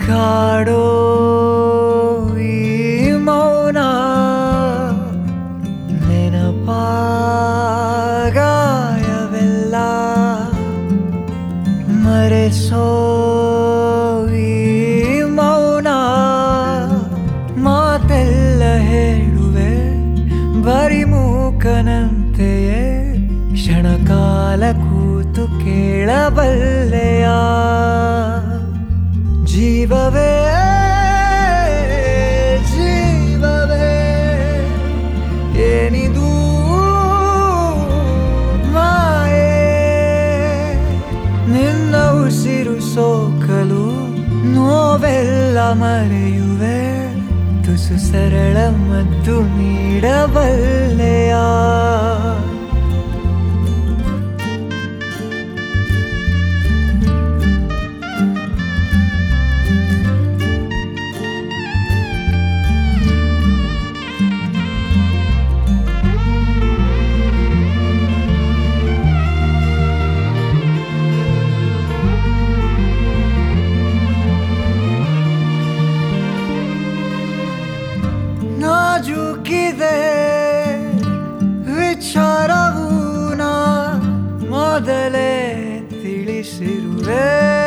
ಕಾಡೋ ಈ ಮೌನ ನೆನಪಾಗಾಯವೆಲ್ಲ ಮರೆಸೋ ಈ ಮೌನ ಮಾತೆಲ್ಲ ಹೇಳುವೆ ಬರಿ ಮೂಕನಂತೆಯೇ ಕ್ಷಣಕಾಲ ಕೂತು ಕೇಳಬಲ್ಲೆಯ ಜೀವವೇ ಜೀವವೇ ಏನಿದು ಮಾಯೆ ನಿನ್ನ ಉಸಿರು ಸೋಕಲು ನೋವೆಲ್ಲ ಮರೆಯುವೆ ತುಸು ಸರಳ ಮದ್ದು ನೀಡಬಲ್ಲೆಯ ನಾಜೂಕಿದೆ ವಿಚಾರವು ನಾ ಮೊದಲೇ ತಿಳಿಸಿರುವೆ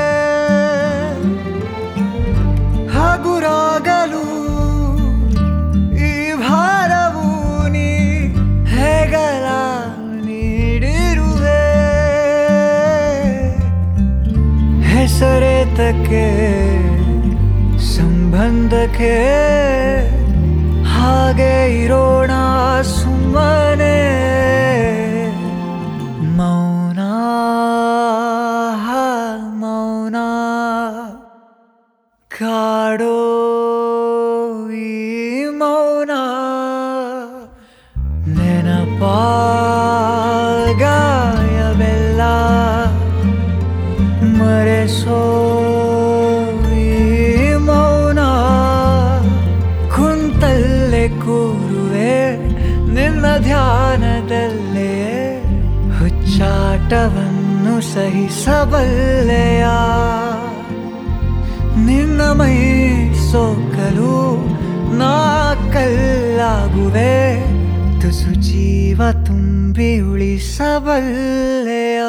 ಹಗುರಾಗಲು ಈ ಭಾರವು ನೀ ಹೆಗಲ ನೀಡಿರುವೆ ಹೆಸರೇತಕ್ಕೆ ಸಂಬಂಧಕ್ಕೆ ಹಾಗೆ ಇರೋಣ ಸುಮ್ಮನೆ ಮೌನ ಮೌನ ಕಾಡೋ ಈ ಮೌನ ನೆನಪಾಗಾಯವೆಲ್ಲ ಮರೆಸೋ ಈ ಮೌನ ಕುಂತಲ್ಲೇ ಕೂರುವೆ ನಿನ್ನ ಧ್ಯಾನದಲ್ಲೇ ಹುಚ್ಚಾಟವನ್ನು ಸಹಿಸಬಲ್ಲೆಯ ನಿನ್ನ ಮೈ ಸೋಕಲು ನಾ ಕಲ್ಲಾಗುವೆ ತುಸು ಜೀವ ತುಂಬಿ ಉಳಿಸಬಲ್ಲೆಯ